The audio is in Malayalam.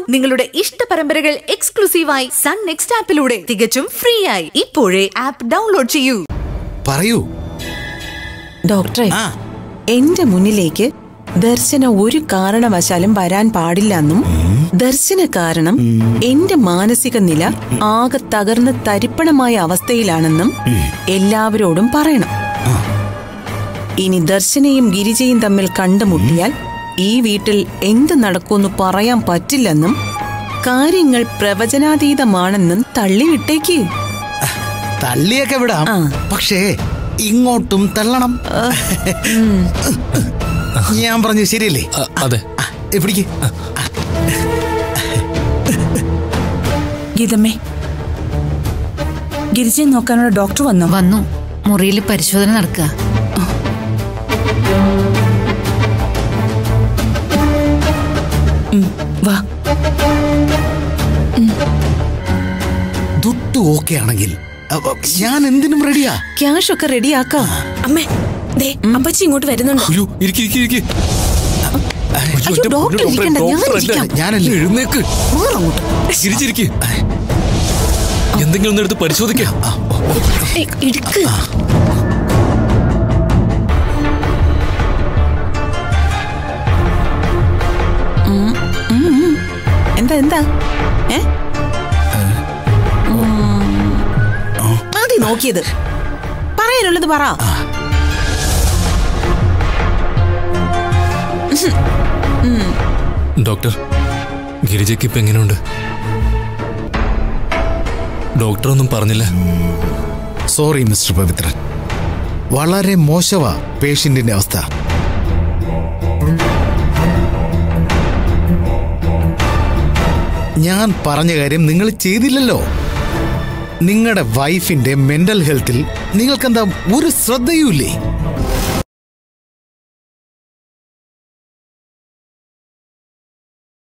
നിങ്ങളുടെ ഇഷ്ട പരമ്പരകൾ എക്സ്ക്ലൂസീവായി സൺ നെക്സ്റ്റ് ആപ്പിലൂടെ തികച്ചും ഫ്രീ ആയി ഇപ്പോഴേ ആപ്പ് ഡൗൺലോഡ് ചെയ്യൂ പറയൂ ഡോക്ടറെ ആ എന്റെ മുന്നിലേക്ക് ദർശന ഒരു കാരണവശാലും വരാൻ പാടില്ലെന്നും ദർശന കാരണം എന്റെ മാനസിക നില ആകെ തകർന്ന് തരിപ്പണമായ അവസ്ഥയിലാണെന്നും എല്ലാവരോടും പറയണം ഇനി ദർശനയും ഗിരിജയും തമ്മിൽ കണ്ടുമുട്ടിയാൽ ഈ വീട്ടിൽ എന്ത് നടക്കുമെന്ന് പറയാൻ പറ്റില്ലെന്നും കാര്യങ്ങൾ പ്രവചനാതീതമാണെന്നും തള്ളിവിട്ടേക്ക് തള്ളിയൊക്കെ വിടാം ആ. പക്ഷേ ഇങ്ങോട്ടും തള്ളണം ഞാൻ പറഞ്ഞു ശരിയല്ലേ അ- അതെ ആ, എവിടേക്ക് ഗീതമ്മേ ഗിരിജയെ നോക്കാനുള്ള ഡോക്ടർ വന്നോ വന്നു മുറിയിൽ പരിശോധന നടക്കുക ഉം, വാ ദുട്ടു ഓക്കെ ആണെങ്കിൽ അ- ഞാൻ എന്തിനും റെഡിയാ ക്യാഷ് ഒക്കെ റെഡിയാക്കാം അമ്മേ ദേ അപ്പച്ചി ഇങ്ങോട്ട് വരുന്നുണ്ട് അയ്യോ ഇരിക്കി ഇരിക്കി ഇരിക്കി അയ്യോ, ഡോക്ടർ ഇരിക്കണ്ട, ഞാൻ ഇരിക്കാം. ഞാനല്ലേ എഴുന്നേക്ക് മാറങ്ങോട്ട് ചിരിച്ചിരിക്കി എന്തെങ്കിലും ഒന്ന് എടുത്ത് പരിശോധിക്കാം ഏയ്, ഇടുക്ക് എന്താ എന്താ ഏ മതി നോക്കിയത് പറയാനുള്ളത് പറ ഡോക്ടർ ഗിരിജയ്ക്ക് ഇപ്പൊ എങ്ങനെയുണ്ട് ഡോക്ടർ ഒന്നും പറഞ്ഞില്ല സോറി മിസ്റ്റർ പവിത്രൻ വളരെ മോശമാ പേഷ്യന്റിന്റെ അവസ്ഥ ഞാൻ പറഞ്ഞ കാര്യം നിങ്ങൾ ചെയ്തില്ലല്ലോ നിങ്ങളുടെ വൈഫിന്റെ മെന്റൽ ഹെൽത്തിൽ നിങ്ങൾക്കെന്താ ഒരു ശ്രദ്ധയുമില്ലേ